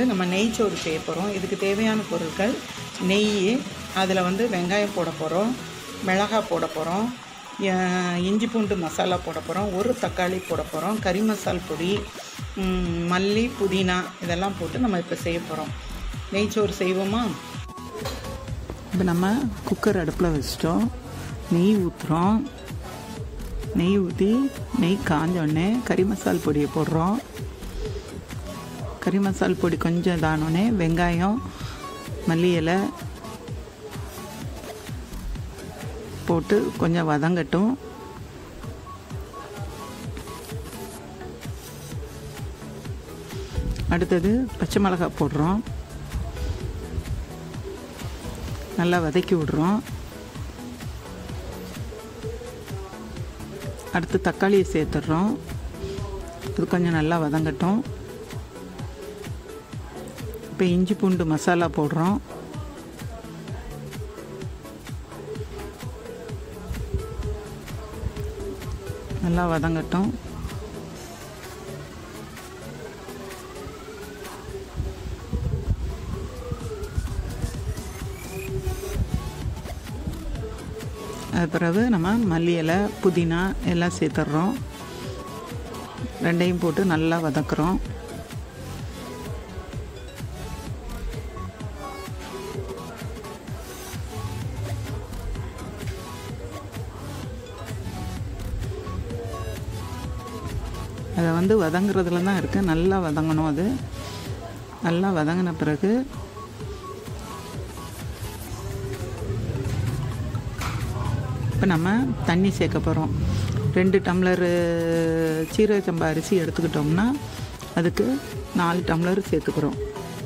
நம்ம நெய் சோறு செய்ய போகிறோம் இதுக்கு தேவையான பொருட்கள் நெய் அதில் வந்து வெங்காயம் போட போகிறோம் மிளகாய் போட போகிறோம் இஞ்சி பூண்டு மசாலா போட போகிறோம் ஒரு தக்காளி போட போகிறோம் கறி மசால் பொடி ம், மல்லி புதினா இதெல்லாம் போட்டு நம்ம இப்போ செய்ய போகிறோம் நெய்ச்சோறு செய்வோமா இப்போ நம்ம குக்கர் அடுப்பில் வச்சிட்டோம் நெய் ஊற்றுறோம் நெய் ஊற்றி நெய் காஞ்சோடனே கறி மசால் பொடியை போடுறோம் கறி மசால் பொடி கொஞ்சம் இதானோடனே வெங்காயம் மல்லி இலை போட்டு கொஞ்சம் வதங்கட்டும் அடுத்தது பச்சை மிளகாய் போடுறோம் நல்லா வதக்கி விடுறோம் அடுத்து தக்காளியை சேர்த்துடுறோம் இது கொஞ்சம் நல்லா வதங்கட்டும் இப்போ இஞ்சி பூண்டு மசாலா போடுறோம் நல்லா வதங்கட்டும் அது பிறகு நம்ம மல்லி இலை புதினா எல்லாம் சேர்த்துட்றோம் ரெண்டையும் போட்டு நல்லா வதக்குறோம் அதை வந்து வதங்குறதுல தான் இருக்குது நல்லா வதங்கணும் அது நல்லா வதங்கின பிறகு இப்போ நம்ம தண்ணி சேர்க்க போகிறோம் ரெண்டு டம்ளர் சீரக சம்பா அரிசி எடுத்துக்கிட்டோம்னா அதுக்கு நாலு டம்ளர் சேர்த்துக்கிறோம்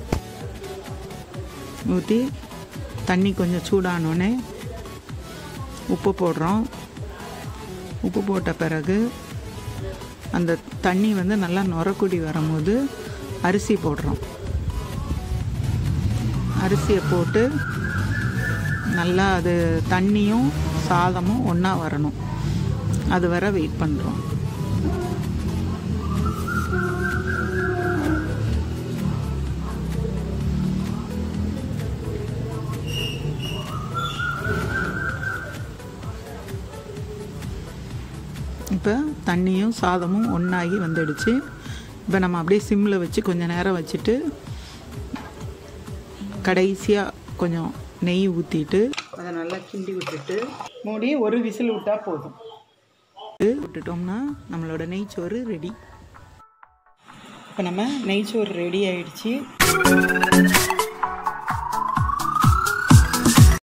ஊற்றி தண்ணி கொஞ்சம் சூடானோடனே உப்பு போடுறோம் உப்பு போட்ட பிறகு அந்த தண்ணி வந்து நல்லா நுரக்குடி வரும்போது அரிசி போடுறோம் அரிசியை போட்டு நல்லா அது தண்ணியும் சாதமும் ஒன்றா வரணும் அது வர வெயிட் பண்ணுறோம் இப்போ தண்ணியும் சாதமும் ஒன்றாகி வந்துடுச்சு இப்போ நம்ம அப்படியே சிம்மில் வச்சு கொஞ்சம் நேரம் வச்சுட்டு கடைசியாக கொஞ்சம் நெய் ஊற்றிட்டு அதை நல்லா கிண்டி விட்டுட்டு மூடி ஒரு விசில் விட்டால் போதும் விட்டுட்டோம்னா நம்மளோட நெய்ச்சோறு ரெடி இப்போ நம்ம நெய்ச்சோறு ரெடி ஆயிடுச்சு